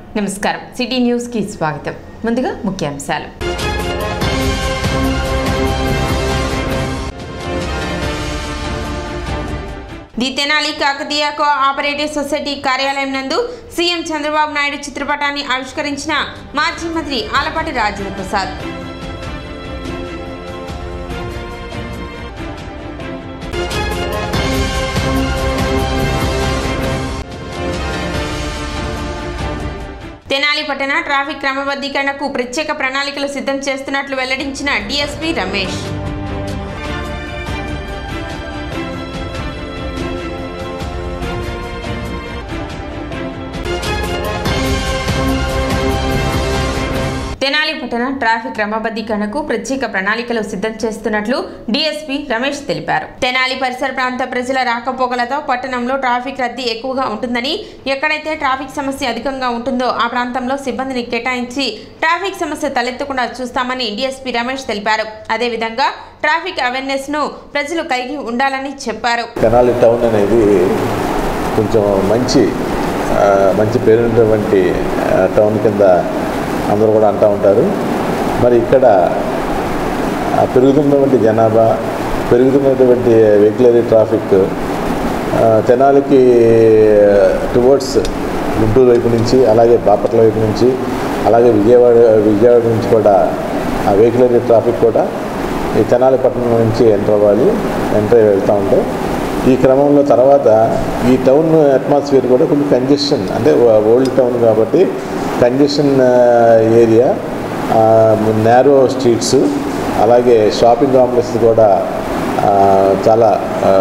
నమస్కారం సిటీ న్యూస్కి స్వాగతం ముందుగా ముఖ్యాంశాలు the Tenali Kakatiya cooperative society కార్యాలయం నందు సీఎం చంద్రబాబు నాయుడు చిత్రపటాన్ని ఆవిష్కరించిన మాజీ మంత్రి ఆలపాటి రాజేంద్ర ప్రసాద్ తెనాలి పట్టణ ట్రాఫిక్ క్రమబద్ధీకరణకు ప్రత్యేక ప్రణాళికలు సిద్ధం చేస్తున్నట్లు వెల్లడించిన డీఎస్పీ రమేష్ తెనాలి పట్టణ ట్రాఫిక్ క్రమబద్ధీకరణకు ప్రత్యేక ప్రణాళికలు సిద్ధం చేస్తున్నట్లు డీఎస్పీ రమేష్ తెలిపారు తెనాలి పరిసర ప్రాంత ప్రజల రాకపోకలతో పట్టణంలో ట్రాఫిక్ రద్దీ ఎక్కువగా ఉంటుందని ఎక్కడైతే ట్రాఫిక్ సమస్య అధికంగా ఉంటుందో ఆ ప్రాంతంలో సిబ్బందిని కేటాయించి ట్రాఫిక్ సమస్య తలెత్తకుండా చూస్తామని డీఎస్పీ రమేష్ తెలిపారు అదేవిధంగా ట్రాఫిక్ అవేర్నెస్ ను ప్రజలు కలిగి ఉండాలని చెప్పారు తెనాలి టౌన్ అనేది కొంచెం మంచి ఆ, మంచి పేరున్నటువంటి ఆ, టౌన్ కింద అందరూ కూడా అంటూ ఉంటారు మరి ఇక్కడ ఆ, పెరుగుతున్నటువంటి జనాభా పెరుగుతున్నటువంటి వెహికులరీ ట్రాఫిక్ ఆ, తెనాలికి టువర్డ్స్ గుంటూరు వైపు నుంచి అలాగే బాపట్ల వైపు నుంచి అలాగే విజయవాడ విజయవాడ నుంచి కూడా ఆ వెహికులరీ ట్రాఫిక్ కూడా ఈ తెనాలి పట్టణం నుంచి ఎంటర్ అవ్వాలి ఎంటర్ అయ్యి వెళ్తూ ఉంటాయి ఈ క్రమంలో తర్వాత ఈ టౌన్ అట్మాస్ఫియర్ కూడా కొంచెం కంజెషన్ అంటే ఓల్డ్ టౌన్ కాబట్టి కంజెషన్ ఏరియా నేరో స్ట్రీట్స్ అలాగే షాపింగ్ కాంప్లెక్స్ కూడా ఆ, చాలా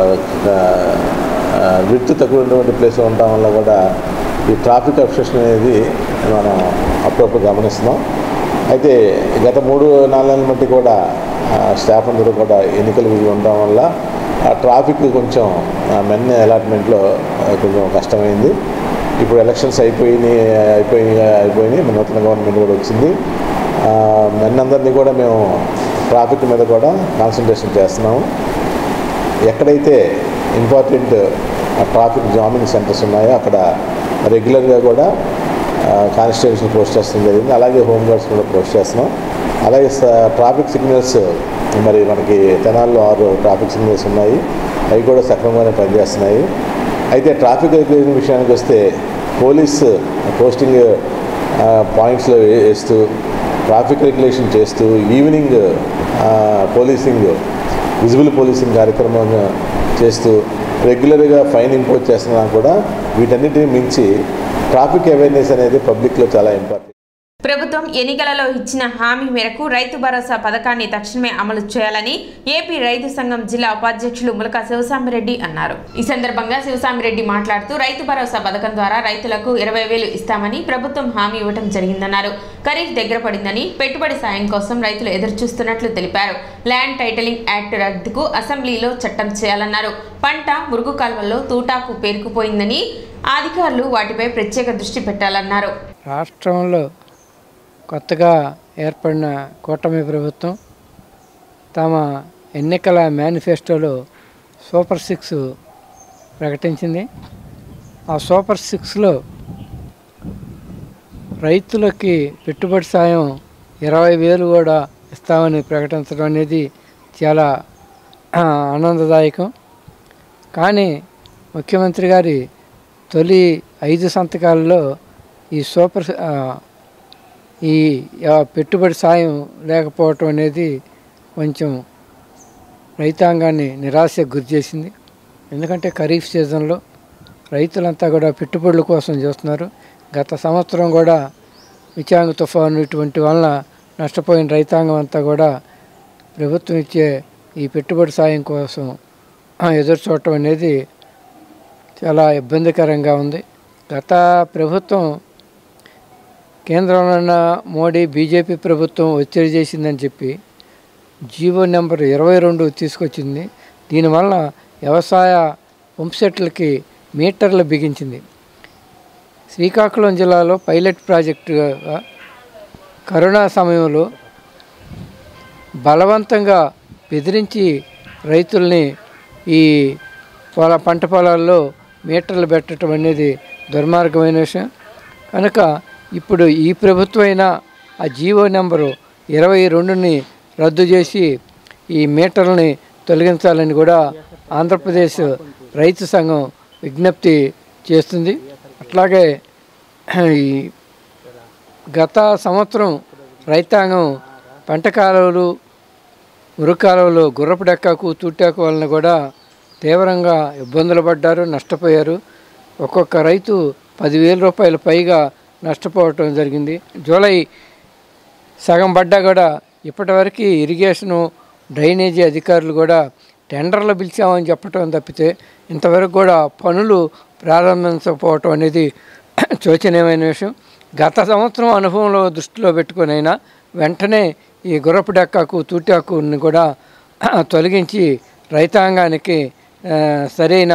విడ్త్ తక్కువ ఉన్నటువంటి ప్లేస్లో ఉండటం వల్ల కూడా ఈ ట్రాఫిక్ అబ్స్ట్రక్షన్ అనేది మనం అప్పుడప్పుడు గమనిస్తున్నాం అయితే గత మూడు నాలుగు నెలల మట్టి కూడా ఆ, స్టాఫ్ అందరూ కూడా ఎన్నికలు విధులు ఉండడం వల్ల ఆ ట్రాఫిక్ కొంచెం మెన్ అలాట్మెంట్లో ఆ, కొంచెం కష్టమైంది ఇప్పుడు ఎలక్షన్స్ అయిపోయినాయి అయిపోయి అయిపోయినాయి మన నూతన గవర్నమెంట్ కూడా వచ్చింది ఆ, మెన్ అందరినీ కూడా మేము ట్రాఫిక్ మీద కూడా కాన్సన్ట్రేషన్ చేస్తున్నాము ఎక్కడైతే ఇంపార్టెంట్ ట్రాఫిక్ జామింగ్ సెంటర్స్ ఉన్నాయో అక్కడ రెగ్యులర్గా కూడా కానిస్టేబుల్స్ పోస్ట్ చేస్తాం జరిగింది అలాగే హోమ్ గార్డ్స్ కూడా పోస్ట్ చేస్తున్నాం అలాగే స- ట్రాఫిక్ సిగ్నల్స్ మరి మనకి తెనాల్లో ఆరు ట్రాఫిక్ సిగ్నల్స్ ఉన్నాయి అవి కూడా సక్రమంగానే పనిచేస్తున్నాయి అయితే ట్రాఫిక్ రెగ్యులేషన్ విషయానికి వస్తే పోలీస్ పోస్టింగ్ ఆ, పాయింట్స్లో వే- వేస్తూ ట్రాఫిక్ రెగ్యులేషన్ చేస్తూ ఈవినింగ్ ఆ, పోలీసింగ్ విజిబుల్ పోలీసింగ్ కార్యక్రమం చేస్తూ రెగ్యులర్గా ఫైన్ ఇంపోజ్ చేస్తున్నా కూడా వీటన్నిటిని మించి ట్రాఫిక్ అవేర్నెస్ అనేది పబ్లిక్లో చాలా ఇంపార్టెంట్ ప్రభుత్వం ఎన్నికలలో ఇచ్చిన హామీ మేరకు రైతు భరోసా పథకాన్ని తక్షణమే అమలు చేయాలని ఏపీ రైతు సంఘం జిల్లా ఉపాధ్యక్షులు ములక శివసామిరెడ్డి అన్నారు ఈ సందర్భంగా శివసామిరెడ్డి మాట్లాడుతూ రైతు భరోసా పథకం ద్వారా రైతులకు ఇరవై వేలు ఇస్తామని ప్రభుత్వం హామీ ఇవ్వడం జరిగిందన్నారు ఖరీఫ్ దగ్గర పడిందని పెట్టుబడి సాయం కోసం రైతులు ఎదురుచూస్తున్నట్లు తెలిపారు ల్యాండ్ టైటిలింగ్ యాక్ట్ రద్దుకు అసెంబ్లీలో చట్టం చేయాలన్నారు పంట మురుగు కాల్వల్లో తూటాకు పేరుకుపోయిందని అధికారులు వాటిపై ప్రత్యేక దృష్టి పెట్టాలన్నారు రాష్ట్రంలో కొత్తగా ఏర్పడిన కూటమి ప్రభుత్వం తమ ఎన్నికల మేనిఫెస్టోలో సూపర్ సిక్స్ ప్రకటించింది ఆ సూపర్ సిక్స్లో రైతులకి పెట్టుబడి సాయం ఇరవై వేలు కూడా ఇస్తామని ప్రకటించడం అనేది చాలా ఆ, ఆనందదాయకం కానీ ముఖ్యమంత్రి గారి తొలి ఐదు సంతకాలలో ఈ సూపర్ ఆ, ఈ ఆ, పెట్టుబడి సాయం లేకపోవటం అనేది కొంచెం రైతాంగాన్ని నిరాశకు గురి చేసింది ఎందుకంటే ఖరీఫ్ సీజన్లో రైతులంతా కూడా పెట్టుబడుల కోసం చూస్తున్నారు గత సంవత్సరం కూడా విచాంగ తుఫాను ఇటువంటి వలన నష్టపోయిన రైతాంగం అంతా కూడా ప్రభుత్వం ఇచ్చే ఈ పెట్టుబడి సాయం కోసం ఆ, ఎదురు చూడటం అనేది చాలా ఇబ్బందికరంగా ఉంది గత ప్రభుత్వం కేంద్రంలో ఉన్న మోడీ బీజేపీ ప్రభుత్వం ఒత్తిడి చేసిందని చెప్పి జీవో నెంబర్ ఇరవై రెండు తీసుకొచ్చింది దీనివల్ల వ్యవసాయ పంప్సెట్లకి మీటర్లు బిగించింది శ్రీకాకుళం జిల్లాలో పైలట్ ప్రాజెక్టుగా కరోనా సమయంలో బలవంతంగా బెదిరించి రైతుల్ని ఈ పొల పంట పొలాల్లో మీటర్లు పెట్టడం అనేది దుర్మార్గమైన విషయం కనుక ఇప్పుడు ఈ ప్రభుత్వం అయినా ఆ జీవో నెంబరు ఇరవై రెండుని రద్దు చేసి ఈ మీటర్లని తొలగించాలని కూడా ఆంధ్రప్రదేశ్ రైతు సంఘం విజ్ఞప్తి చేస్తుంది అట్లాగే ఈ గత సంవత్సరం రైతాంగం పంట కాలువలు మురుకాలువలు గుర్రపు డెక్కకు తుట్టాకు వలన కూడా తీవ్రంగా ఇబ్బందులు పడ్డారు నష్టపోయారు ఒక్కొక్క రైతు పదివేల రూపాయల పైగా నష్టపోవటం జరిగింది జూలై సగం పడ్డా కూడా ఇప్పటివరకు ఇరిగేషను డ్రైనేజీ అధికారులు కూడా టెండర్లు పిలిచామని చెప్పటం తప్పితే ఇంతవరకు కూడా పనులు ప్రారంభించకపోవటం అనేది శోచనీయమైన విషయం గత సంవత్సరం అనుభవంలో దృష్టిలో పెట్టుకునైనా వెంటనే ఈ గుర్రపు డెక్కకు తూటాకుని కూడా తొలగించి రైతాంగానికి ఆ, సరైన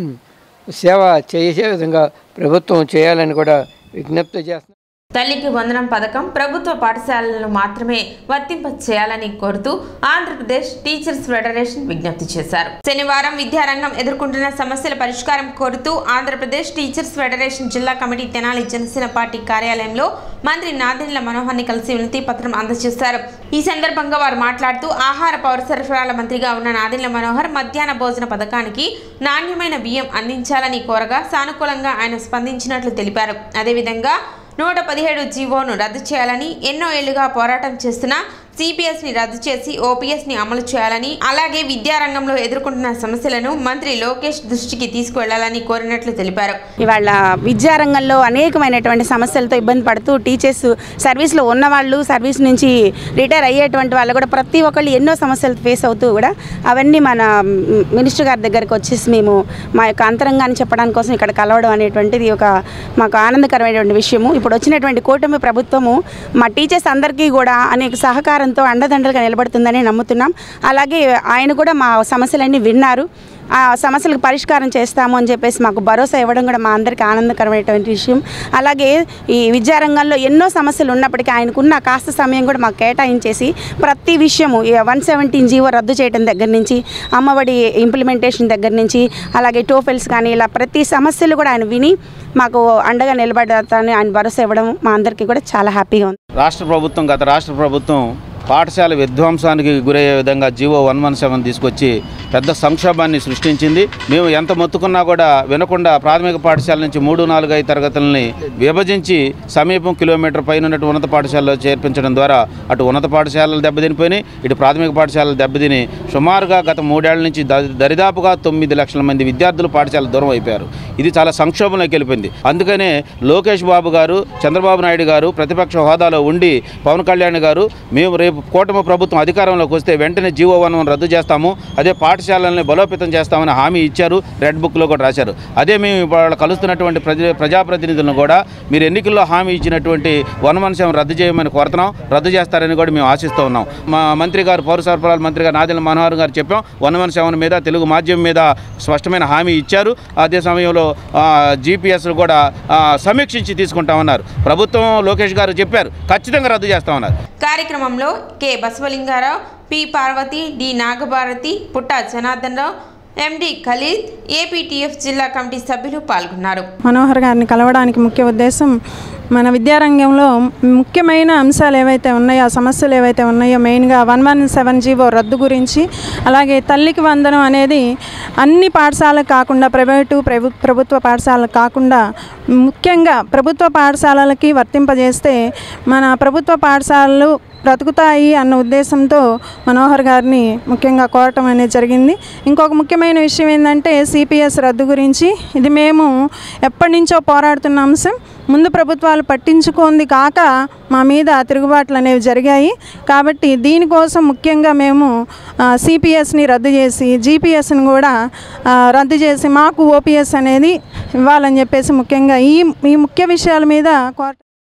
సేవ చేసే విధంగా ప్రభుత్వం చేయాలని కూడా విజ్ఞప్తి చేస్తున్నాం తల్లికి వందనం పథకం ప్రభుత్వ పాఠశాలలను మాత్రమే వర్తింప చేయాలని కోరుతూ ఆంధ్రప్రదేశ్ టీచర్స్ ఫెడరేషన్ విజ్ఞప్తి చేశారు శనివారం విద్యారంగం ఎదుర్కొంటున్న సమస్యల పరిష్కారం కోరుతూ ఆంధ్రప్రదేశ్ టీచర్స్ ఫెడరేషన్ జిల్లా కమిటీ తెనాలి జనసేన పార్టీ కార్యాలయంలో మంత్రి నాదెండ్ల మనోహర్ని కలిసి వినతి పత్రం అందజేశారు ఈ సందర్భంగా వారు మాట్లాడుతూ ఆహార పౌర సరఫరాల మంత్రిగా ఉన్న నాదెండ్ల మనోహర్ మధ్యాహ్న భోజన పథకానికి నాణ్యమైన బియ్యం అందించాలని కోరగా సానుకూలంగా ఆయన స్పందించినట్లు తెలిపారు అదేవిధంగా నూట పదిహేడు జీవోను రద్దు చేయాలని ఎన్నో ఏళ్లుగా పోరాటం చేస్తున్న సిపిఎస్ ని రద్దు చేసి ఓపీఎస్ ని అమలు చేయాలని అలాగే విద్యారంగంలో ఎదుర్కొంటున్న సమస్యలను మంత్రి లోకేష్ దృష్టికి తీసుకువెళ్లాలని కోరినట్లు తెలిపారు ఇవాళ విద్యారంగంలో అనేకమైనటువంటి సమస్యలతో ఇబ్బంది పడుతూ టీచర్స్ సర్వీస్లో ఉన్నవాళ్ళు సర్వీస్ నుంచి రిటైర్ అయ్యేటువంటి వాళ్ళు కూడా ప్రతి ఒక్కళ్ళు ఎన్నో సమస్యలు ఫేస్ అవుతూ కూడా అవన్నీ మన మ్, మినిస్టర్ గారి దగ్గరికి వచ్చేసి మేము మా యొక్క అంతరంగాన్ని చెప్పడానికి కోసం ఇక్కడ కలవడం అనేటువంటిది ఒక మాకు ఆనందకరమైనటువంటి విషయము ఇప్పుడు వచ్చినటువంటి కూటమి ప్రభుత్వము మా టీచర్స్ అందరికీ కూడా అనేక సహకారంతో అండదండలుగా నిలబడుతుందని నమ్ముతున్నాం అలాగే ఆయన కూడా మా సమస్యలన్నీ విన్నారు ఆ సమస్యలకు పరిష్కారం చేస్తాము అని చెప్పేసి మాకు భరోసా ఇవ్వడం కూడా మా అందరికీ ఆనందకరమైనటువంటి విషయం అలాగే ఈ విద్యారంగంలో ఎన్నో సమస్యలు ఉన్నప్పటికీ ఆయనకున్న కాస్త సమయం కూడా మాకు కేటాయించేసి ప్రతి విషయము వన్ సెవెంటీన్ జీవో రద్దు చేయడం దగ్గర నుంచి అమ్మఒడి ఇంప్లిమెంటేషన్ దగ్గర నుంచి అలాగే టోఫెల్స్ కానీ ఇలా ప్రతి సమస్యలు కూడా ఆయన విని మాకు అండగా నిలబడతానని ఆయన భరోసా ఇవ్వడం మా అందరికీ కూడా చాలా హ్యాపీగా ఉంది రాష్ట్ర ప్రభుత్వం గత రాష్ట్ర ప్రభుత్వం పాఠశాల విధ్వంసానికి గురయ్యే విధంగా జీవో వన్ వన్ సెవెన్ తీసుకొచ్చి పెద్ద సంక్షోభాన్ని సృష్టించింది మేము ఎంత మొత్తుకున్నా కూడా వినకుండా ప్రాథమిక పాఠశాల నుంచి మూడు నాలుగు ఐదు తరగతులని విభజించి సమీపం కిలోమీటర్ పైన ఉన్నట్టు ఉన్నత పాఠశాలలో చేర్పించడం ద్వారా అటు ఉన్నత పాఠశాలలు దెబ్బతినిపోయినాయి ఇటు ప్రాథమిక పాఠశాలలు దెబ్బతిని సుమారుగా గత మూడేళ్ల నుంచి ద- దరిదాపుగా తొమ్మిది లక్షల మంది విద్యార్థులు పాఠశాల దూరం అయిపోయారు ఇది చాలా సంక్షోభంలోకి వెళ్ళిపోయింది అందుకనే లోకేష్ బాబు గారు చంద్రబాబు నాయుడు గారు ప్రతిపక్ష హోదాలో ఉండి పవన్ కళ్యాణ్ గారు మేము రేపు కూటమి ప్రభుత్వం అధికారంలోకి వస్తే వెంటనే జీవో వన్ వన్ రద్దు చేస్తాము అదే పాఠశాలల్ని బలోపేతం చేస్తామని హామీ ఇచ్చారు రెడ్ బుక్లో కూడా రాశారు అదే మేము ఇవాళ కలుస్తున్నటువంటి ప్రజ ప్రజాప్రతినిధులను కూడా మీరు ఎన్నికల్లో హామీ ఇచ్చినటువంటి వన్ వన్ సెవెన్ రద్దు చేయమని కోరుతున్నాం రద్దు చేస్తారని కూడా మేము ఆశిస్తూ ఉన్నాం మా మంత్రి గారు పౌర సరఫరాల మంత్రి గారు నాదెల మనోహర్ గారు చెప్పాం వన్ వన్ సెవెన్ మీద తెలుగు మాధ్యమం మీద స్పష్టమైన హామీ ఇచ్చారు అదే సమయంలో జీపీఎస్ కూడా ఆ, సమీక్షించి తీసుకుంటామన్నారు ప్రభుత్వం లోకేష్ గారు చెప్పారు ఖచ్చితంగా రద్దు చేస్తామన్నారు కార్యక్రమంలో K Basavalingarao P Parvathi D Nagabharathi Putta Janardhan Rao MD Khalid APTF జిల్లా కమిటీ సభ్యులు పాల్గొన్నారు మనోహర్ గారిని కలవడానికి ముఖ్య ఉద్దేశం మన విద్యారంగంలో ముఖ్యమైన అంశాలు ఏవైతే ఉన్నాయో ఆ సమస్యలు ఏవైతే ఉన్నాయో మెయిన్గా వన్ వన్ సెవెన్ జీవో రద్దు గురించి అలాగే తల్లికి వందనం అనేది అన్ని పాఠశాలకు కాకుండా ప్రైవేటు ప్రభు ప్రభుత్వ పాఠశాలకు కాకుండా ముఖ్యంగా ప్రభుత్వ పాఠశాలలకి వర్తింపజేస్తే మన ప్రభుత్వ పాఠశాలలు బ్రతుకుతాయి అన్న ఉద్దేశంతో మనోహర్ గారిని ముఖ్యంగా కోరటం అనేది జరిగింది ఇంకొక ముఖ్యమైన విషయం ఏంటంటే సిపిఎస్ రద్దు గురించి ఇది మేము ఎప్పటి నుంచో పోరాడుతున్న అంశం ముందు ప్రభుత్వాలు పట్టించుకుంది కాక మా మీద తిరుగుబాట్లు అనేవి జరిగాయి కాబట్టి దీనికోసం ముఖ్యంగా మేము సిపిఎస్ని రద్దు చేసి జీపీఎస్ని కూడా ఆ, రద్దు చేసి మాకు ఓపీఎస్ అనేది ఇవ్వాలని చెప్పేసి ముఖ్యంగా ఈ ఈ ముఖ్య విషయాల మీద కోర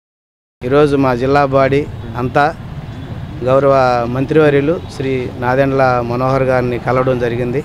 ఈరోజు మా జిల్లా బాడీ అంతా గౌరవ మంత్రివర్యులు శ్రీ నాదెండ్ల మనోహర్ గారిని కలవడం జరిగింది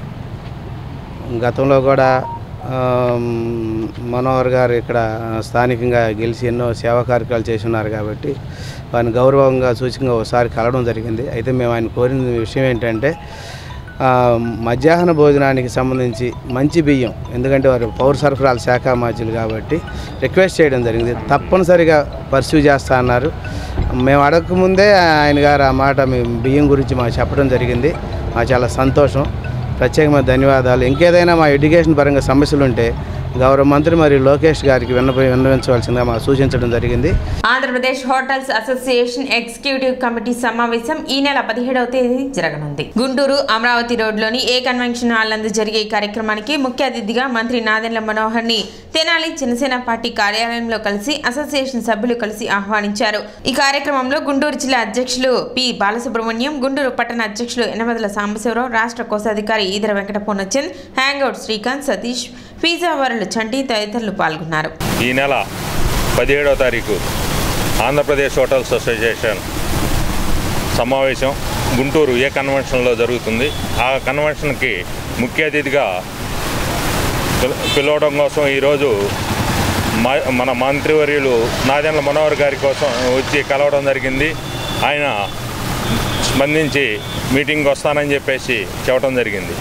గతంలో కూడా ఆమ్, మనోహర్ గారు ఇక్కడ స్థానికంగా గెలిచి ఎన్నో సేవా కార్యక్రమాలు చేసి ఉన్నారు కాబట్టి వారిని గౌరవంగా సూచకంగా ఒకసారి కలవడం జరిగింది అయితే మేము ఆయన కోరిన విషయం ఏంటంటే ఆ, మధ్యాహ్న భోజనానికి సంబంధించి మంచి బియ్యం ఎందుకంటే వారు పౌర సరఫరాల శాఖ మాధ్యులు కాబట్టి రిక్వెస్ట్ చేయడం జరిగింది తప్పనిసరిగా పర్సూ చేస్తా అన్నారు మేము అడగకముందే ఆయన గారు ఆ మాట మీ బియ్యం గురించి మాకు చెప్పడం జరిగింది మాకు చాలా సంతోషం ప్రత్యేకమైన ధన్యవాదాలు ఇంకేదైనా మా ఎడ్యుకేషన్ పరంగా సమస్యలు ఉంటే గౌరవ మంత్రి మరియు లోకేష్ గారికి విన్నప విన్నవించవలసిందిగా మాకు సూచించడం జరిగింది Andhra Pradesh hotels association executive committee సమావేశం ఈ నెల పదిహేడవ తేదీ జరగనుంది గుంటూరు అమరావతి రోడ్లోని ఏ కన్వెన్షన్ హాల్ నందు జరిగే ఈ కార్యక్రమానికి ముఖ్య అతిథిగా మంత్రి నాదెండ్ల మనోహర్ ని తెనాలి జనసేన పార్టీ కార్యాలయంలో కలిసి అసోసియేషన్ సభ్యులు కలిసి ఆహ్వానించారు ఈ కార్యక్రమంలో గుంటూరు జిల్లా అధ్యక్షులు పి బాలసుబ్రహ్మణ్యం గుంటూరు పట్టణ అధ్యక్షులు ఎనమదల సాంబశివరావు రాష్ట్ర కోశాధికారి ఈదర వెంకట పూర్ణచంద్ హ్యాంగ్అవుట్ శ్రీకాంత్ సతీష్ పిజ్జా వరలు చంటి తదితరులు పాల్గొన్నారు ఈ నెల పదిహేడవ తారీఖు ఆంధ్రప్రదేశ్ హోటల్స్ అసోసియేషన్ సమావేశం గుంటూరు ఏ కన్వెన్షన్లో జరుగుతుంది ఆ కన్వెన్షన్కి ముఖ్య అతిథిగా పిల- పిలవడం కోసం ఈరోజు మా- మన మంత్రివర్యులు నాదెండ్ల మనోహర్ గారి కోసం వచ్చి కలవడం జరిగింది ఆయన స్పందించి మీటింగ్కి వస్తానని చెప్పేసి చెప్పడం జరిగింది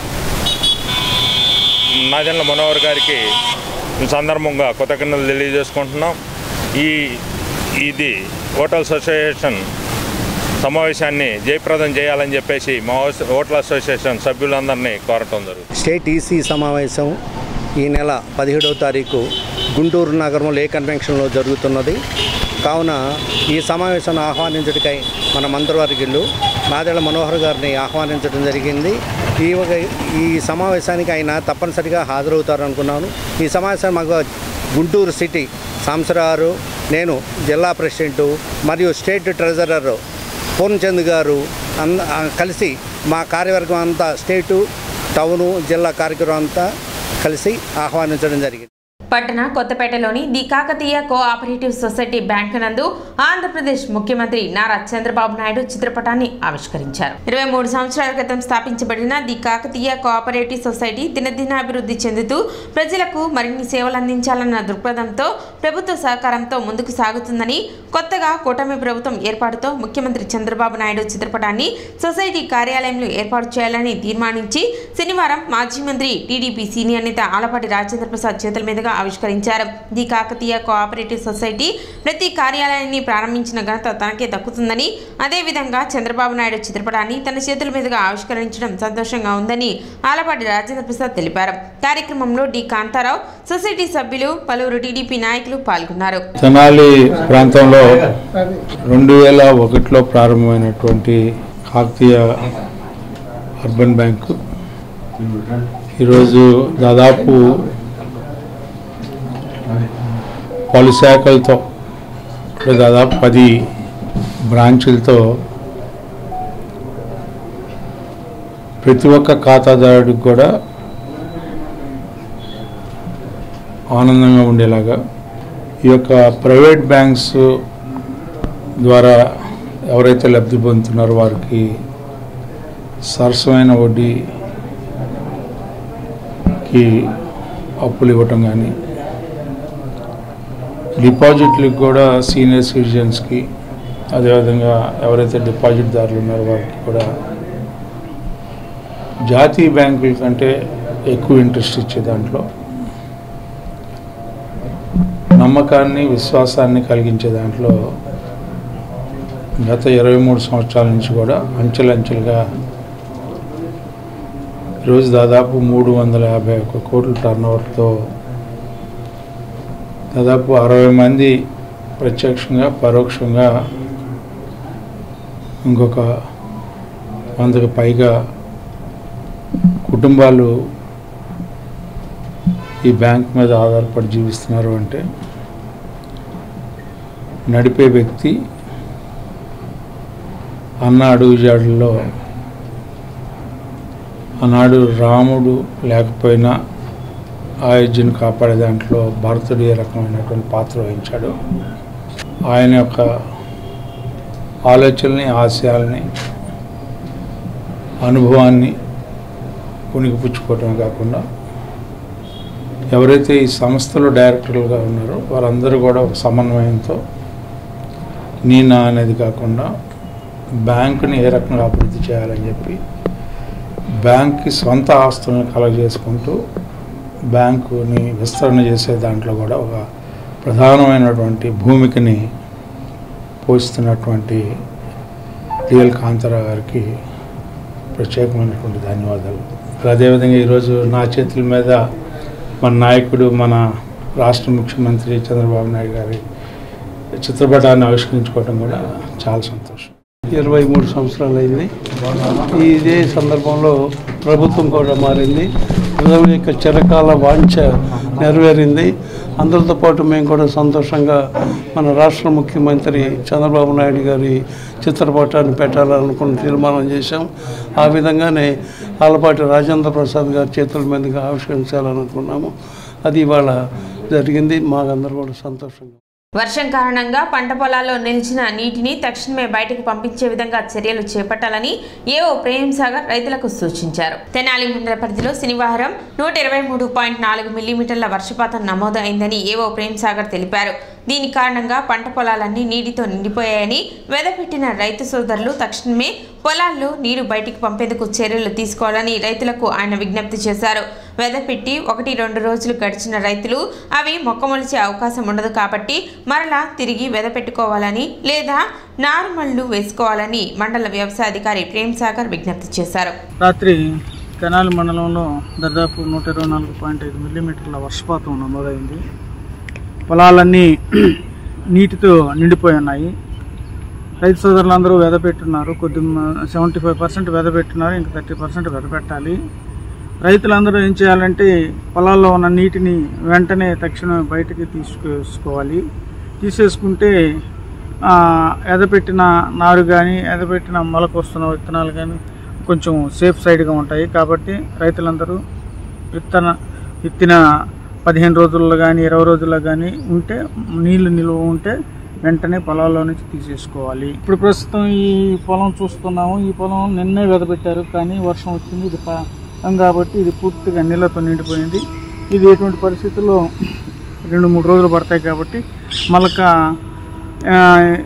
నాదెండ్ల మనోహర్ గారికి ఈ సందర్భంగా కృతజ్ఞతలు తెలియజేసుకుంటున్నాం ఈ ఇది హోటల్ అసోసియేషన్ సమావేశాన్ని జయప్రదం చేయాలని చెప్పేసి మా హోస్- హోటల్ అసోసియేషన్ సభ్యులందరినీ కోరటం జరుగుతుంది స్టేట్ ఈసీ సమావేశం ఈ నెల పదిహేడవ తారీఖు గుంటూరు నగరంలో ఏ కన్వెన్షన్లో జరుగుతున్నది కావున ఈ సమావేశాన్ని ఆహ్వానించడానికై మన మంత్రివర్యులు నాదెళ్ల మనోహర్ గారిని ఆహ్వానించడం జరిగింది ఈ ఒక- ఈ సమావేశానికి ఆయన తప్పనిసరిగా హాజరవుతారు అనుకున్నాను ఈ సమావేశం మాకు గుంటూరు సిటీ సాంసరారు నేను జిల్లా ప్రెసిడెంటు మరియు స్టేట్ ట్రెజరర్ పూర్ణచంద్ గారు అంద ఆ, కలిసి మా కార్యవర్గం అంతా స్టేటు టౌను జిల్లా కార్యక్రమం అంతా కలిసి ఆహ్వానించడం జరిగింది పట్టణ కొత్తపేటలోని the Kakatiya cooperative society bank నందు ఆంధ్రప్రదేశ్ ముఖ్యమంత్రి నారా చంద్రబాబు నాయుడు చిత్రపటాన్ని ఆవిష్కరించారు ఇరవై మూడు సంవత్సరాల క్రితం స్థాపించబడిన ది కాకతీయ కోఆపరేటివ్ సొసైటీ దినదినాభివృద్ధి చెందుతూ ప్రజలకు మరిన్ని సేవలు అందించాలన్న దృక్పథంతో ప్రభుత్వ సహకారంతో ముందుకు సాగుతుందని కొత్తగా కూటమి ప్రభుత్వం ఏర్పాటుతో ముఖ్యమంత్రి చంద్రబాబు నాయుడు చిత్రపటాన్ని సొసైటీ కార్యాలయంలో ఏర్పాటు చేయాలని తీర్మానించి శనివారం మాజీ మంత్రి టీడీపీ సీనియర్ నేత ఆలపాటి రాజేంద్ర ప్రసాద్ చేతుల మీదుగా ఆవిష్కరించారు ది కాకతీయ కోఆపరేటివ్ సొసైటీ ప్రతి కార్యాలయాన్ని ప్రారంభించిన ఘనత తనకే దక్కుతుందని అదేవిధంగా చంద్రబాబు నాయుడు చిత్రపటాన్ని తన చేతుల మీదుగా ఆవిష్కరించడం సంతోషంగా ఉందని ఆలపాటి రాజేంద్ర ప్రసాద్ తెలిపారు కార్యక్రమంలో డి కాంతారావు సొసైటీ సభ్యులు పలువురు టీడీపీ నాయకులు పాల్గొన్నారు తెనాలి ప్రాంతంలో రెండు వేల ఒకటిలో ప్రారంభమైనటువంటి కాకతీయ అర్బన్ బ్యాంకు ఈరోజు దాదాపు పలు శాఖలతో అంటే దాదాపు పది బ్రాంచులతో ప్రతి ఒక్క ఖాతాదారుడికి కూడా ఆనందంగా ఉండేలాగా ఈ యొక్క ప్రైవేట్ బ్యాంక్స్ ద్వారా ఎవరైతే లబ్ధి పొందుతున్నారో వారికి సరసమైన వడ్డీకి అప్పులు ఇవ్వటం కానీ డిపాజిట్లకు కూడా సీనియర్ సిటిజన్స్కి అదేవిధంగా ఎవరైతే డిపాజిట్దారులు ఉన్నారో వారికి కూడా జాతీయ బ్యాంకుల కంటే ఎక్కువ ఇంట్రెస్ట్ ఇచ్చే దాంట్లో నమ్మకాన్ని విశ్వాసాన్ని కలిగించే దాంట్లో గత ఇరవై మూడు సంవత్సరాల నుంచి కూడా అంచెలంచెలుగా ఈరోజు దాదాపు మూడు వందల యాభై ఒక్క కోట్ల టర్నోవర్తో దాదాపు అరవై మంది ప్రత్యక్షంగా పరోక్షంగా ఇంకొక వందకు పైగా కుటుంబాలు ఈ బ్యాంక్ మీద ఆధారపడి జీవిస్తున్నారు అంటే నడిపే వ్యక్తి అన్న అడుగుజాడల్లో ఆనాడు రాముడు లేకపోయినా ఆయోధ్యను కాపాడే దాంట్లో భరతుడు ఏ రకమైనటువంటి పాత్ర వహించాడు ఆయన యొక్క ఆలోచనల్ని ఆశయాల్ని అనుభవాన్ని పుణికిపుచ్చుకోవటమే కాకుండా ఎవరైతే ఈ సంస్థలో డైరెక్టర్లుగా ఉన్నారో వారందరూ కూడా ఒక సమన్వయంతో నీ నా అనేది కాకుండా బ్యాంకుని ఏ రకంగా అభివృద్ధి చేయాలని చెప్పి బ్యాంక్కి సొంత ఆస్తులను కలగజేసుకుంటూ బ్యాంకుని విస్తరణ చేసే దాంట్లో కూడా ఒక ప్రధానమైనటువంటి భూమికని పోషిస్తున్నటువంటి డిఎల్ కాంతారావు గారికి ప్రత్యేకమైనటువంటి ధన్యవాదాలు మరి అదేవిధంగా ఈరోజు నా చేతుల మీద మన నాయకుడు మన రాష్ట్ర ముఖ్యమంత్రి చంద్రబాబు నాయుడు గారి చిత్రపటాన్ని ఆవిష్కరించుకోవడం కూడా చాలా సంతోషం ఇరవై మూడు సంవత్సరాలు అయింది ఇదే సందర్భంలో ప్రభుత్వం కూడా మారింది ప్రజల యొక్క చిరకాల వాంఛ నెరవేరింది అందరితో పాటు మేము కూడా సంతోషంగా మన రాష్ట్ర ముఖ్యమంత్రి చంద్రబాబు నాయుడు గారి చిత్రపటాన్ని పెట్టాలనుకుని తీర్మానం చేశాం ఆ విధంగానే ఆలపాటి రాజేంద్ర ప్రసాద్ గారి చేతుల మీదుగా ఆవిష్కరించాలనుకున్నాము అది ఇవాళ జరిగింది మాకందరూ కూడా సంతోషంగా వర్షం కారణంగా పంట పొలాల్లో నిలిచిన నీటిని తక్షణమే బయటకు పంపించే విధంగా చర్యలు చేపట్టాలని ఏఓ ప్రేమ్ సాగర్ రైతులకు సూచించారు తెనాలి మండల పరిధిలో శనివారం నూట ఇరవై మూడు పాయింట్ నాలుగు మిల్లీమీటర్ల వర్షపాతం నమోదు అయిందని ఏఓ ప్రేమ్ సాగర్ తెలిపారు దీని కారణంగా పంట పొలాలన్నీ నీటితో నిండిపోయాయని వెదపెట్టిన రైతు సోదరులు తక్షణమే పొలాల్లో నీరు బయటికి పంపేందుకు చర్యలు తీసుకోవాలని రైతులకు ఆయన విజ్ఞప్తి చేశారు వెదపెట్టి ఒకటి రెండు రోజులు గడిచిన రైతులు అవి మొక్కమొలిచే అవకాశం ఉండదు కాబట్టి మరలా తిరిగి వెదపెట్టుకోవాలని లేదా నారుమళ్లు వేసుకోవాలని మండల వ్యవసాయ అధికారి ప్రేమ్ సాగర్ విజ్ఞప్తి చేశారు రాత్రి తెనాలి మండలంలో దాదాపు నూట ఇరవై నాలుగు పాయింట్ ఐదు మిల్లీమీటర్ల వర్షపాతం నమోదైంది పొలాలన్నీ నీటితో నిండిపోయి ఉన్నాయి రైతు సోదరులందరూ వెదపెట్టున్నారు కొద్ది సెవెంటీ ఫైవ్ పర్సెంట్ వెదపెట్టున్నారు ఇంకా థర్టీ పర్సెంట్ వెదపెట్టాలి రైతులందరూ ఏం చేయాలంటే పొలాల్లో ఉన్న నీటిని వెంటనే తక్షణమే బయటికి తీసుకేసుకోవాలి తీసేసుకుంటే ఆ, ఎదపెట్టిన నారు కానీ ఎదపెట్టిన మొలక వస్తున్న విత్తనాలు కానీ కొంచెం సేఫ్ సైడ్గా ఉంటాయి కాబట్టి రైతులందరూ విత్తన విత్తిన పదిహేను రోజుల్లో కానీ ఇరవై రోజుల్లో కానీ ఉంటే నీళ్లు నిల్వ ఉంటే వెంటనే పొలాల్లో నుంచి తీసేసుకోవాలి ఇప్పుడు ప్రస్తుతం ఈ పొలం చూస్తున్నాము ఈ పొలం నిన్నే వెదపెట్టారు కానీ వర్షం వచ్చింది ఇది పం కాబట్టి ఇది పూర్తిగా నీళ్ళతో నిండిపోయింది ఇది ఎటువంటి పరిస్థితుల్లో రెండు మూడు రోజులు పడతాయి కాబట్టి మొలక ఆ,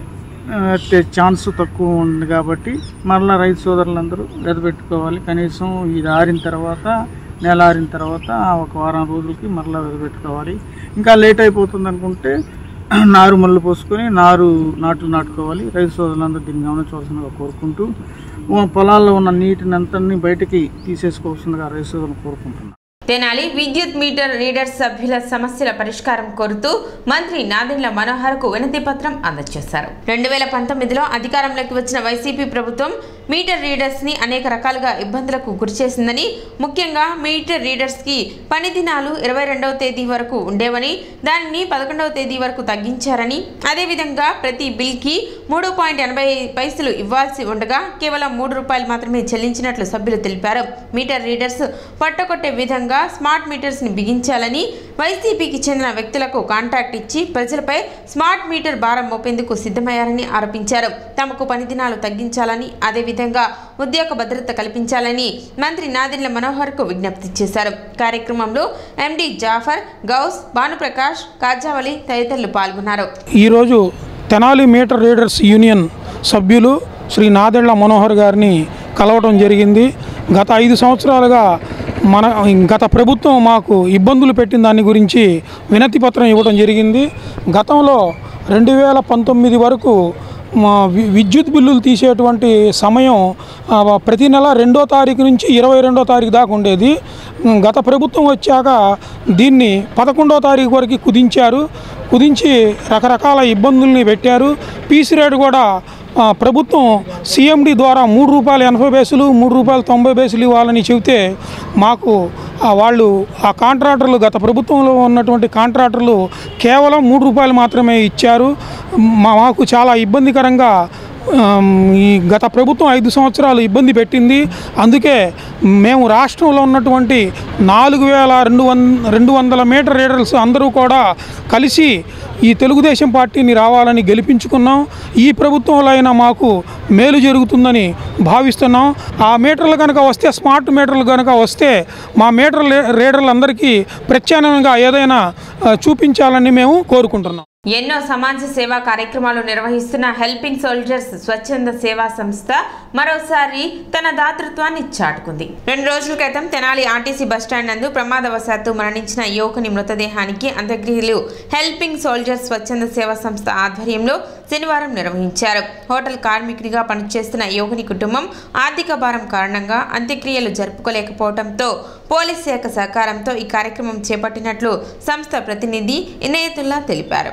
ఆ, వచ్చే ఛాన్స్ తక్కువ ఉంది కాబట్టి మరలా రైతు సోదరులందరూ వెదపెట్టుకోవాలి కనీసం ఇది ఆరిన తర్వాత నెల ఆరిన తర్వాత ఒక వారం రోజులకి మరలా వెదపెట్టుకోవాలి ఇంకా లేట్ అయిపోతుంది అనుకుంటే నారు మళ్ళీ పోసుకొని నారు నాట్లు నాటుకోవాలి రైతు సోదరులందరూ దీన్ని గమనించవలసిందిగా కోరుకుంటూ ఉ- పొలాల్లో ఉన్న నీటిని అంతని బయటికి తీసేసుకోవాల్సిందిగా రైతు సోదరులు కోరుకుంటున్నాను తెనాలి విద్యుత్ మీటర్ రీడర్స్ సభ్యుల సమస్యల పరిష్కారం కోరుతూ మంత్రి నాదెండ్ల మనోహర్కు వినతి పత్రం అందజేశారు రెండు వేల పంతొమ్మిదిలో అధికారంలోకి వచ్చిన వైసీపీ ప్రభుత్వం మీటర్ రీడర్స్ ని అనేక రకాలుగా ఇబ్బందులకు గురిచేసిందని ముఖ్యంగా మీటర్ రీడర్స్ కి పని దినాలు ఇరవై రెండవ తేదీ వరకు ఉండేవని దానిని పదకొండవ తేదీ వరకు తగ్గించారని అదేవిధంగా ప్రతి బిల్ కి మూడు పాయింట్ ఎనభై పైసలు ఇవ్వాల్సి ఉండగా కేవలం మూడు రూపాయలు మాత్రమే చెల్లించినట్లు సభ్యులు తెలిపారు మీటర్ రీడర్స్ పట్టకొట్టే విధంగా స్మార్ట్ మీటర్స్ ని బిగించాలని వైసీపీకి చెందిన వ్యక్తులకు కాంట్రాక్ట్ ఇచ్చి ప్రజలపై స్మార్ట్ మీటర్ భారం మోపేందుకు సిద్ధమయ్యారని ఆరోపించారు తమకు పని దినాలు తగ్గించాలని అదేవిధంగా ఉద్యోగ భద్రత కల్పించాలని మంత్రి నాదెండ్ల మనోహర్కు విజ్ఞప్తి చేశారు కార్యక్రమంలో ఎండి జాఫర్ గౌస్ భానుప్రకాష్ కాజావలి తదితరులు పాల్గొన్నారు ఈరోజు తెనాలి మీటర్ రీడర్స్ యూనియన్ సభ్యులు శ్రీ నాదెళ్ల మనోహర్ గారిని కలవటం జరిగింది గత ఐదు సంవత్సరాలుగా మన గత ప్రభుత్వం మాకు ఇబ్బందులు పెట్టిన దాని గురించి వినతి పత్రం ఇవ్వడం జరిగింది గతంలో రెండు వేల పంతొమ్మిది వరకు మా వి- విద్యుత్ బిల్లులు తీసేటువంటి సమయం ఆ, ప్రతి నెల రెండో తారీఖు నుంచి ఇరవై రెండో తారీఖు దాకా ఉండేది ఉమ్, గత ప్రభుత్వం వచ్చాక దీన్ని పదకొండో తారీఖు వరకు కుదించారు కుదించి రకరకాల ఇబ్బందుల్ని పెట్టారు పీసీ రేటు కూడా ఆ, ప్రభుత్వం సీఎండి ద్వారా మూడు రూపాయలు ఎనభై బేసులు మూడు రూపాయలు తొంభై బేసులు ఇవ్వాలని చెబితే మాకు ఆ వాళ్ళు ఆ కాంట్రాక్టర్లు గత ప్రభుత్వంలో ఉన్నటువంటి కాంట్రాక్టర్లు కేవలం మూడు రూపాయలు మాత్రమే ఇచ్చారు మా మాకు చాలా ఇబ్బందికరంగా ఆమ్, ఈ గత ప్రభుత్వం ఐదు సంవత్సరాలు ఇబ్బంది పెట్టింది అందుకే మేము రాష్ట్రంలో ఉన్నటువంటి నాలుగు వేల రెండు వం రెండు వందల మీటర్ రీడర్స్ అందరూ కూడా కలిసి ఈ తెలుగుదేశం పార్టీని రావాలని గెలిపించుకున్నాం ఈ ప్రభుత్వంలో అయినా మాకు మేలు జరుగుతుందని భావిస్తున్నాం ఆ మీటర్లు కనుక వస్తే స్మార్ట్ మీటర్లు కనుక వస్తే మా మీటర్ రీడర్లందరికీ ప్రత్యామ్నాయంగా ఏదైనా ఆ, చూపించాలని మేము కోరుకుంటున్నాం ఎన్నో సమాజ సేవా కార్యక్రమాలు నిర్వహిస్తున్న హెల్పింగ్ సోల్జర్స్ స్వచ్ఛంద సేవా సంస్థ మరోసారి తన దాతృత్వాన్ని చాటుకుంది రెండు రోజుల క్రితం తెనాలి ఆర్టీసీ బస్టాండ్ నందు ప్రమాదవశాత్తు మరణించిన యువకుని మృతదేహానికి అంత్యక్రియలు హెల్పింగ్ సోల్జర్స్ స్వచ్ఛంద సేవా సంస్థ ఆధ్వర్యంలో శనివారం నిర్వహించారు హోటల్ కార్మికుడిగా పనిచేస్తున్న యువకుని కుటుంబం ఆర్థిక భారం కారణంగా అంత్యక్రియలు జరుపుకోలేకపోవడంతో పోలీస్ శాఖ సహకారంతో ఈ కార్యక్రమం చేపట్టినట్లు సంస్థ ప్రతినిధి ఇనయతుల్లా తెలిపారు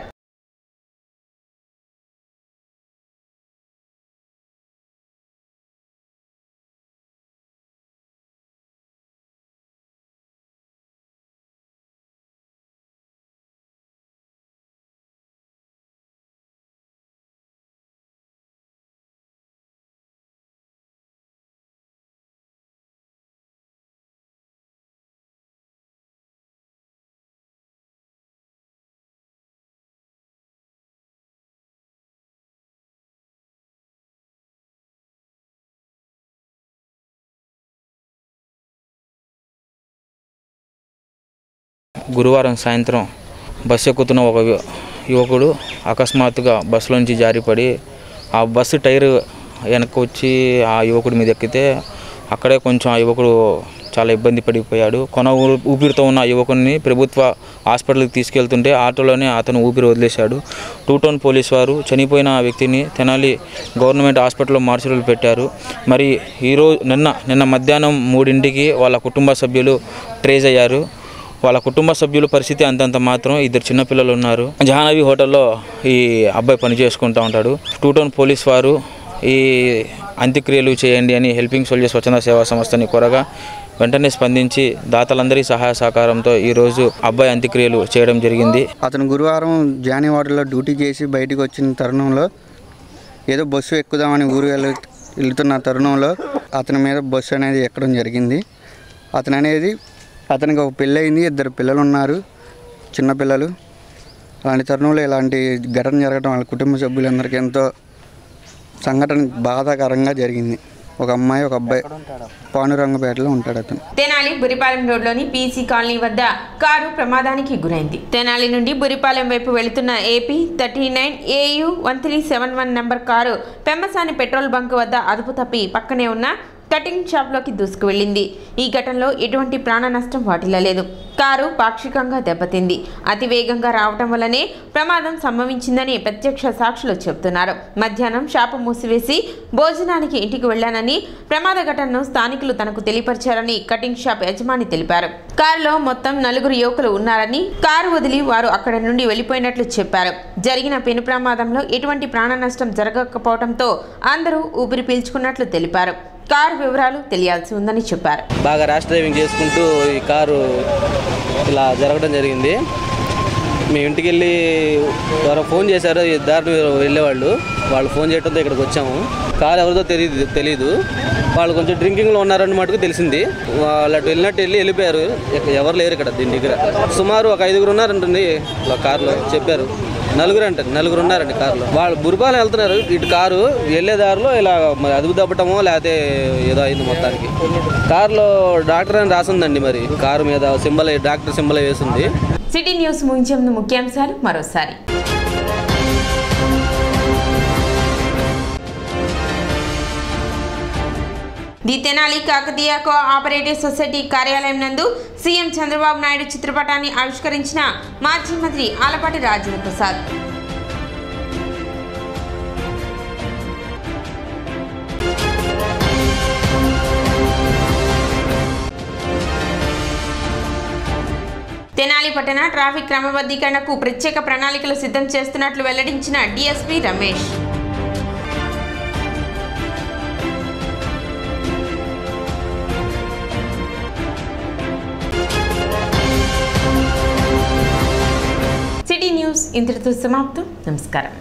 గురువారం సాయంత్రం బస్సు ఎక్కుతున్న ఒక యు- యువకుడు అకస్మాత్తుగా బస్సులోంచి జారిపడి ఆ బస్సు టైర్ వెనక్కి వచ్చి ఆ యువకుడి మీద ఎక్కితే అక్కడే కొంచెం ఆ యువకుడు చాలా ఇబ్బంది పడిపోయాడు కొన ఊ- ఊపిరితో ఉన్న ఆ యువకుడిని ప్రభుత్వ హాస్పిటల్కి తీసుకెళ్తుంటే ఆటోలోనే అతను ఊపిరి వదిలేశాడు టూ టౌన్ పోలీస్ వారు చనిపోయిన ఆ వ్యక్తిని తెనాలి గవర్నమెంట్ హాస్పిటల్లో మార్చురీలు పెట్టారు మరి ఈరోజు నిన్న నిన్న మధ్యాహ్నం మూడింటికి వాళ్ళ కుటుంబ సభ్యులు ట్రేజ్ అయ్యారు వాళ్ళ కుటుంబ సభ్యుల పరిస్థితి అంతంత మాత్రం ఇద్దరు చిన్నపిల్లలు ఉన్నారు జహానవి హోటల్లో ఈ అబ్బాయి పని చేసుకుంటూ ఉంటాడు టూ టౌన్ పోలీస్ వారు ఈ అంత్యక్రియలు చేయండి అని హెల్పింగ్ సోల్జర్స్ స్వచ్ఛంద సేవా సంస్థని కోరగా వెంటనే స్పందించి దాతలందరి సహాయ సహకారంతో ఈరోజు అబ్బాయి అంత్యక్రియలు చేయడం జరిగింది అతను గురువారం జానివాడలో డ్యూటీ చేసి బయటికి వచ్చిన తరుణంలో ఏదో బస్సు ఎక్కుదామని ఊరు వెళ్ళ వెళ్తున్న తరుణంలో అతని మీద బస్సు అనేది ఎక్కడం జరిగింది అతను అనేది అతనికి ఒక పెళ్ళి అయింది ఇద్దరు పిల్లలు ఉన్నారు చిన్న పిల్లలు అలాంటి తరుణంలో ఇలాంటి ఘటన జరగడం వాళ్ళ కుటుంబ సభ్యులందరికీ ఎంతో సంఘటన బాధాకరంగా జరిగింది ఒక అమ్మాయి ఒక అబ్బాయి పానురంగపేటలో ఉంటాడు అతను తెనాలి బురిపాలెం రోడ్లోని పీసీ కాలనీ వద్ద కారు ప్రమాదానికి గురైంది తెనాలి నుండి బురిపాలెం వైపు వెళుతున్న AP thirty nine AU one three seven one number car Pemmasani petrol bunk వద్ద అదుపు తప్పి పక్కనే ఉన్న కటింగ్ షాప్లోకి దూసుకు వెళ్ళింది ఈ ఘటనలో ఎటువంటి ప్రాణ నష్టం వాటిల్లలేదు కారు పాక్షికంగా దెబ్బతింది అతి వేగంగా రావటం వల్లనే ప్రమాదం సంభవించిందని ప్రత్యక్ష సాక్షులు చెబుతున్నారు మధ్యాహ్నం షాపు మూసివేసి భోజనానికి ఇంటికి వెళ్లానని ప్రమాద ఘటనను స్థానికులు తనకు తెలియపరిచారని కటింగ్ షాప్ యజమాని తెలిపారు కారులో మొత్తం నలుగురు యువకులు ఉన్నారని కారు వదిలి వారు అక్కడి నుండి వెళ్లిపోయినట్లు చెప్పారు జరిగిన పెను ప్రమాదంలో ఎటువంటి ప్రాణ నష్టం జరగకపోవడంతో అందరూ ఊపిరి పీల్చుకున్నట్లు తెలిపారు కారు వివరాలు తెలియాల్సి ఉందని చెప్పారు బాగా ర్యాష్ డ్రైవింగ్ చేసుకుంటూ ఈ కారు ఇలా జరగడం జరిగింది మీ ఇంటికి వెళ్ళి ఎవరో ఫోన్ చేశారు ఈ దారిని వెళ్ళేవాళ్ళు వాళ్ళు ఫోన్ చేయడంతో ఇక్కడికి వచ్చాము కారు ఎవరిదో తెలియదు తెలీదు వాళ్ళు కొంచెం డ్రింకింగ్లో ఉన్నారని మటుకు తెలిసింది వాళ్ళు అటు వెళ్ళినట్టు వెళ్ళి వెళ్ళిపోయారు ఇక ఎవరు లేరు ఇక్కడ దీని దగ్గర సుమారు ఒక ఐదుగురు ఉన్నారంటుంది ఇలా కారులో చెప్పారు నలుగురు అంటారు నలుగురు ఉన్నారండి కారులో వాళ్ళు బురిపాలెం వెళ్తున్నారు ఇటు కారు వెళ్ళే దారిలో ఇలా మరి అదుపు దప్పటమో లేకపోతే ఏదో అయింది మొత్తానికి కారులో డాక్టర్ అని రాసిందండి మరి కారు మీద సింబల్ డాక్టర్ సింబల్ వేసింది సిటీ న్యూస్ ముగించే ముందు ముఖ్యాంశాలు మరోసారి the Tenali Kakatiya cooperative society కార్యాలయం నందు సీఎం చంద్రబాబు నాయుడు చిత్రపటాన్ని ఆవిష్కరించిన మాజీ మంత్రి ఆలపాటి రాజేంద్ర ప్రసాద్ తెనాలి పట్టణ ట్రాఫిక్ క్రమబద్ధీకరణకు ప్రత్యేక ప్రణాళికలు సిద్ధం చేస్తున్నట్లు వెల్లడించిన డీఎస్పీ రమేష్ సిటీ న్యూస్ ఇంతటితో సమాప్తం నమస్కారం